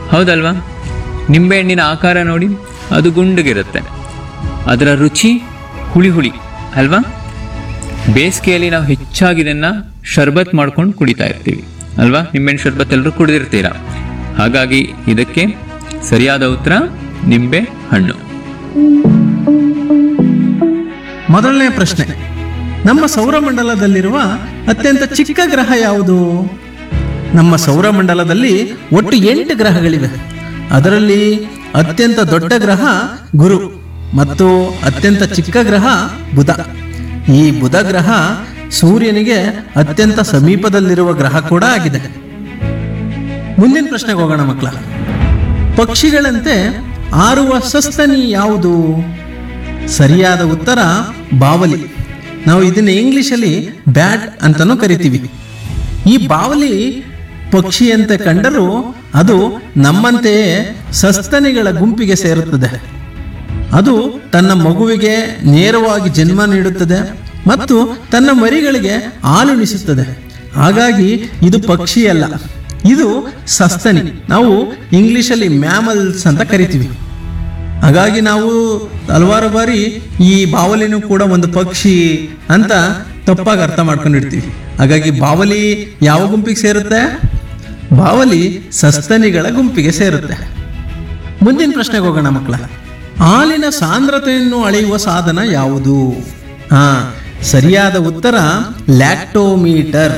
ಹೌದಲ್ವಾ ನಿಂಬೆಹಣ್ಣಿನ ಆಕಾರ ನೋಡಿ ಅದು ಗುಂಡಗಿರುತ್ತೆ ಅದರ ರುಚಿ ಹುಳಿ ಹುಳಿ ಅಲ್ವಾ ಬೇಸಿಗೆಯಲ್ಲಿ ನಾವು ಹೆಚ್ಚಾಗಿ ಇದನ್ನ ಶರ್ಬತ್ ಮಾಡ್ಕೊಂಡು ಕುಡಿತಾ ಇರ್ತೀವಿ ಅಲ್ವಾ ನಿಂಬೆಹಣ್ಣು ಶರ್ಬತ್ ಎಲ್ಲರೂ ಕುಡಿದಿರ್ತೀರಾ ಹಾಗಾಗಿ ಇದಕ್ಕೆ ಸರಿಯಾದ ಉತ್ತರ ನಿಂಬೆ ಹಣ್ಣು ಮೊದಲನೇ ಪ್ರಶ್ನೆ ನಮ್ಮ ಸೌರಮಂಡಲದಲ್ಲಿರುವ ಅತ್ಯಂತ ಚಿಕ್ಕ ಗ್ರಹ ಯಾವುದು ನಮ್ಮ ಸೌರಮಂಡಲದಲ್ಲಿ ಒಟ್ಟು ಎಂಟು ಗ್ರಹಗಳಿವೆ ಅದರಲ್ಲಿ ಅತ್ಯಂತ ದೊಡ್ಡ ಗ್ರಹ ಗುರು ಮತ್ತು ಅತ್ಯಂತ ಚಿಕ್ಕ ಗ್ರಹ ಬುಧ ಈ ಬುಧ ಗ್ರಹ ಸೂರ್ಯನಿಗೆ ಅತ್ಯಂತ ಸಮೀಪದಲ್ಲಿರುವ ಗ್ರಹ ಕೂಡ ಆಗಿದೆ ಮುಂದಿನ ಪ್ರಶ್ನೆಗೆ ಹೋಗೋಣ ಮಕ್ಕಳ ಪಕ್ಷಿಗಳಂತೆ ಆರುವ ಸಸ್ತನಿ ಯಾವುದು ಸರಿಯಾದ ಉತ್ತರ ಬಾವಲಿ ನಾವು ಇದನ್ನ ಇಂಗ್ಲಿಷಲ್ಲಿ ಬ್ಯಾಟ್ ಅಂತಾನೂ ಕರಿತೀವಿ ಈ ಬಾವಲಿ ಪಕ್ಷಿಯಂತೆ ಕಂಡರೂ ಅದು ನಮ್ಮಂತೆಯೇ ಸಸ್ತನಿಗಳ ಗುಂಪಿಗೆ ಸೇರುತ್ತದೆ ಅದು ತನ್ನ ಮಗುವಿಗೆ ನೇರವಾಗಿ ಜನ್ಮ ನೀಡುತ್ತದೆ ಮತ್ತು ತನ್ನ ಮರಿಗಳಿಗೆ ಹಾಲುಣಿಸುತ್ತದೆ ಹಾಗಾಗಿ ಇದು ಪಕ್ಷಿಯಲ್ಲ ಇದು ಸಸ್ತನಿ ನಾವು ಇಂಗ್ಲಿಷಲ್ಲಿ ಮ್ಯಾಮಲ್ಸ್ ಅಂತ ಕರಿತೀವಿ ಹಾಗಾಗಿ ನಾವು ಹಲವಾರು ಬಾರಿ ಈ ಬಾವಲಿನೂ ಕೂಡ ಒಂದು ಪಕ್ಷಿ ಅಂತ ತಪ್ಪಾಗಿ ಅರ್ಥ ಮಾಡ್ಕೊಂಡಿರ್ತೀವಿ ಹಾಗಾಗಿ ಬಾವಲಿ ಯಾವ ಗುಂಪಿಗೆ ಸೇರುತ್ತೆ ಬಾವಲಿ ಸಸ್ತನಿಗಳ ಗುಂಪಿಗೆ ಸೇರುತ್ತೆ ಮುಂದಿನ ಪ್ರಶ್ನೆಗೆ ಹೋಗೋಣ ಮಕ್ಕಳ ಹಾಲಿನ ಸಾಂದ್ರತೆಯನ್ನು ಅಳೆಯುವ ಸಾಧನ ಯಾವುದು ಹಾ ಸರಿಯಾದ ಉತ್ತರ ಲ್ಯಾಕ್ಟೋಮೀಟರ್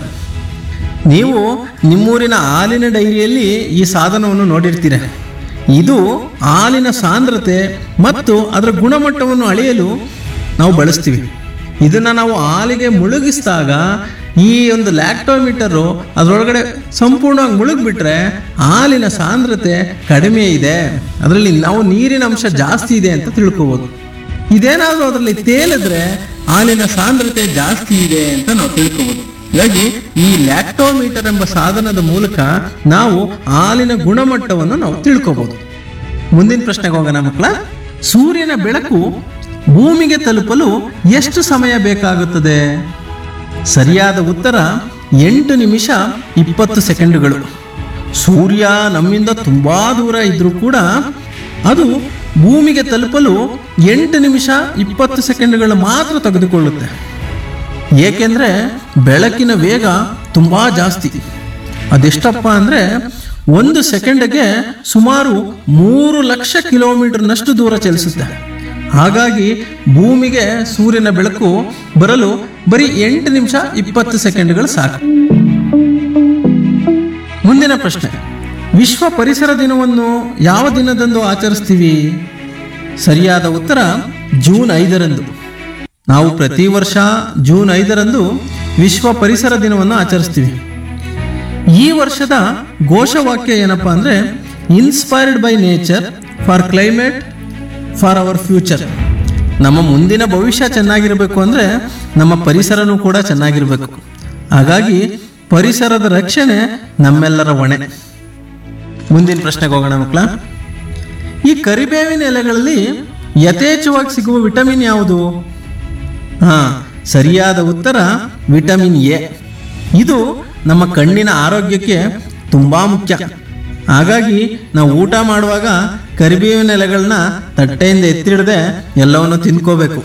ನೀವು ನಿಮ್ಮೂರಿನ ಹಾಲಿನ ಡೈರಿಯಲ್ಲಿ ಈ ಸಾಧನವನ್ನು ನೋಡಿರ್ತೀರ ಇದು ಹಾಲಿನ ಸಾಂದ್ರತೆ ಮತ್ತು ಅದರ ಗುಣಮಟ್ಟವನ್ನು ಅಳೆಯಲು ನಾವು ಬಳಸ್ತೀವಿ ಇದನ್ನ ನಾವು ಹಾಲಿಗೆ ಮುಳುಗಿಸಿದಾಗ ಈ ಒಂದು ಲ್ಯಾಕ್ಟೋಮೀಟರು ಅದರೊಳಗಡೆ ಸಂಪೂರ್ಣವಾಗಿ ಮುಳುಗ್ಬಿಟ್ರೆ ಹಾಲಿನ ಸಾಂದ್ರತೆ ಕಡಿಮೆ ಇದೆ ಅದರಲ್ಲಿ ನಾವು ನೀರಿನ ಅಂಶ ಜಾಸ್ತಿ ಇದೆ ಅಂತ ತಿಳ್ಕೋಬೋದು ಇದೇನಾದರೂ ಅದರಲ್ಲಿ ತೇಲಿದ್ರೆ ಹಾಲಿನ ಸಾಂದ್ರತೆ ಜಾಸ್ತಿ ಇದೆ ಅಂತ ನಾವು ತಿಳ್ಕೋಬಹುದು ಹೀಗಾಗಿ ಈ ಲ್ಯಾಕ್ಟೋಮೀಟರ್ ಎಂಬ ಸಾಧನದ ಮೂಲಕ ನಾವು ಹಾಲಿನ ಗುಣಮಟ್ಟವನ್ನು ನಾವು ತಿಳ್ಕೋಬಹುದು ಮುಂದಿನ ಪ್ರಶ್ನೆಗೆ ಹೋಗೋಣ ಮಕ್ಕಳ ಸೂರ್ಯನ ಬೆಳಕು ಭೂಮಿಗೆ ತಲುಪಲು ಎಷ್ಟು ಸಮಯ ಬೇಕಾಗುತ್ತದೆ ಸರಿಯಾದ ಉತ್ತರ ಎಂಟು ನಿಮಿಷ ಇಪ್ಪತ್ತು ಸೆಕೆಂಡುಗಳು ಸೂರ್ಯ ನಮ್ಮಿಂದ ತುಂಬಾ ದೂರ ಇದ್ರೂ ಕೂಡ ಅದು ಭೂಮಿಗೆ ತಲುಪಲು ಎಂಟು ನಿಮಿಷ ಇಪ್ಪತ್ತು ಸೆಕೆಂಡುಗಳು ಮಾತ್ರ ತೆಗೆದುಕೊಳ್ಳುತ್ತೆ ಏಕೆಂದ್ರೆ ಬೆಳಕಿನ ವೇಗ ತುಂಬಾ ಜಾಸ್ತಿ ಅದೆಷ್ಟಪ್ಪ ಅಂದ್ರೆ ಒಂದು ಸೆಕೆಂಡ್ಗೆ ಸುಮಾರು ಮೂರು ಲಕ್ಷ ಕಿಲೋಮೀಟರ್ನಷ್ಟು ದೂರ ಚಲಿಸುತ್ತೆ ಹಾಗಾಗಿ ಭೂಮಿಗೆ ಸೂರ್ಯನ ಬೆಳಕು ಬರಲು ಬರೀ ಎಂಟು ನಿಮಿಷ ಇಪ್ಪತ್ತು ಸೆಕೆಂಡ್ಗಳು ಸಾಕು ಮುಂದಿನ ಪ್ರಶ್ನೆ ವಿಶ್ವ ಪರಿಸರ ದಿನವನ್ನು ಯಾವ ದಿನದಂದು ಆಚರಿಸ್ತೀವಿ ಸರಿಯಾದ ಉತ್ತರ ಜೂನ್ ಐದರಂದು ನಾವು ಪ್ರತಿ ವರ್ಷ ಜೂನ್ ಐದರಂದು ವಿಶ್ವ ಪರಿಸರ ದಿನವನ್ನು ಆಚರಿಸ್ತೀವಿ ಈ ವರ್ಷದ ಘೋಷವಾಕ್ಯ ಏನಪ್ಪಾ ಅಂದ್ರೆ inspired by nature for climate for our future ನಮ್ಮ ಮುಂದಿನ ಭವಿಷ್ಯ ಚೆನ್ನಾಗಿರಬೇಕು ಅಂದ್ರೆ ನಮ್ಮ ಪರಿಸರನೂ ಕೂಡ ಚೆನ್ನಾಗಿರಬೇಕು ಹಾಗಾಗಿ ಪರಿಸರದ ರಕ್ಷಣೆ ನಮ್ಮೆಲ್ಲರ ಹೊಣೆ ಮುಂದಿನ ಪ್ರಶ್ನೆಗೆ ಹೋಗೋಣ ಮಕ್ಕಳ ಈ ಕರಿಬೇವಿನ ಎಲೆಗಳಲ್ಲಿ ಯಥೇಚ್ಛವಾಗಿ ಸಿಗುವ ವಿಟಮಿನ್ ಯಾವುದು ಹಾ ಸರಿಯಾದ ಉತ್ತರ ವಿಟಮಿನ್ ಎ ಇದು ನಮ್ಮ ಕಣ್ಣಿನ ಆರೋಗ್ಯಕ್ಕೆ ತುಂಬಾ ಮುಖ್ಯ ಹಾಗಾಗಿ ನಾವು ಊಟ ಮಾಡುವಾಗ ಕರಿಬೇವಿನ ಎಲೆಗಳನ್ನ ತಟ್ಟೆಯಿಂದ ಎತ್ತಿಡದೆ ಎಲ್ಲವನ್ನು ತಿನ್ಕೋಬೇಕು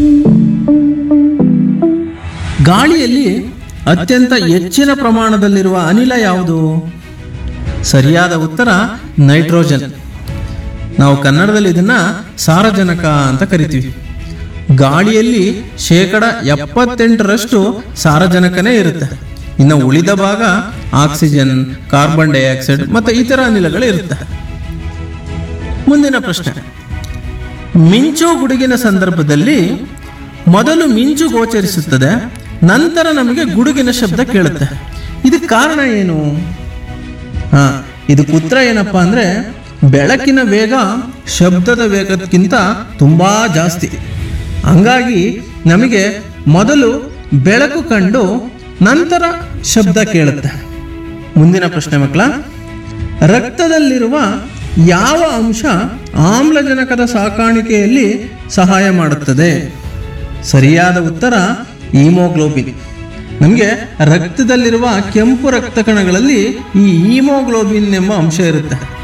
ಗಾಳಿಯಲ್ಲಿ ಅತ್ಯಂತ ಹೆಚ್ಚಿನ ಪ್ರಮಾಣದಲ್ಲಿರುವ ಅನಿಲ ಯಾವುದು ಸರಿಯಾದ ಉತ್ತರ ನೈಟ್ರೋಜನ್ ನಾವು ಕನ್ನಡದಲ್ಲಿ ಇದನ್ನ ಸಾರಜನಕ ಅಂತ ಕರಿತೀವಿ ಗಾಳಿಯಲ್ಲಿ ಶೇಕಡ ಎಪ್ಪತ್ತೆಂಟರಷ್ಟು ಸಾರಜನಕನೇ ಇರುತ್ತೆ ಇನ್ನು ಉಳಿದ ಭಾಗ ಆಕ್ಸಿಜನ್ ಕಾರ್ಬನ್ ಡೈಆಕ್ಸೈಡ್ ಮತ್ತು ಇತರ ಅನಿಲಗಳು ಇರುತ್ತೆ ಮುಂದಿನ ಪ್ರಶ್ನೆ ಮಿಂಚು ಗುಡುಗಿನ ಸಂದರ್ಭದಲ್ಲಿ ಮೊದಲು ಮಿಂಚು ಗೋಚರಿಸುತ್ತದೆ ನಂತರ ನಮಗೆ ಗುಡುಗಿನ ಶಬ್ದ ಕೇಳುತ್ತೆ ಇದಕ್ಕೆ ಕಾರಣ ಏನು ಹಾ ಇದಕ್ಕೆ ಉತ್ತರ ಏನಪ್ಪಾ ಅಂದ್ರೆ ಬೆಳಕಿನ ವೇಗ ಶಬ್ದದ ವೇಗಕ್ಕಿಂತ ತುಂಬಾ ಜಾಸ್ತಿ ಹಂಗಾಗಿ ನಮಗೆ ಮೊದಲು ಬೆಳಕು ಕಂಡು ನಂತರ ಶಬ್ದ ಕೇಳುತ್ತೆ ಮುಂದಿನ ಪ್ರಶ್ನೆ ಮಕ್ಕಳ ರಕ್ತದಲ್ಲಿರುವ ಯಾವ ಅಂಶ ಆಮ್ಲಜನಕದ ಸಾಕಾಣಿಕೆಯಲ್ಲಿ ಸಹಾಯ ಮಾಡುತ್ತದೆ ಸರಿಯಾದ ಉತ್ತರ ಈಮೋಗ್ಲೋಬಿನ್ ನಮಗೆ ರಕ್ತದಲ್ಲಿರುವ ಕೆಂಪು ರಕ್ತ ಕಣಗಳಲ್ಲಿ ಈ ಈಮೋಗ್ಲೋಬಿನ್ ಎಂಬ ಅಂಶ ಇರುತ್ತೆ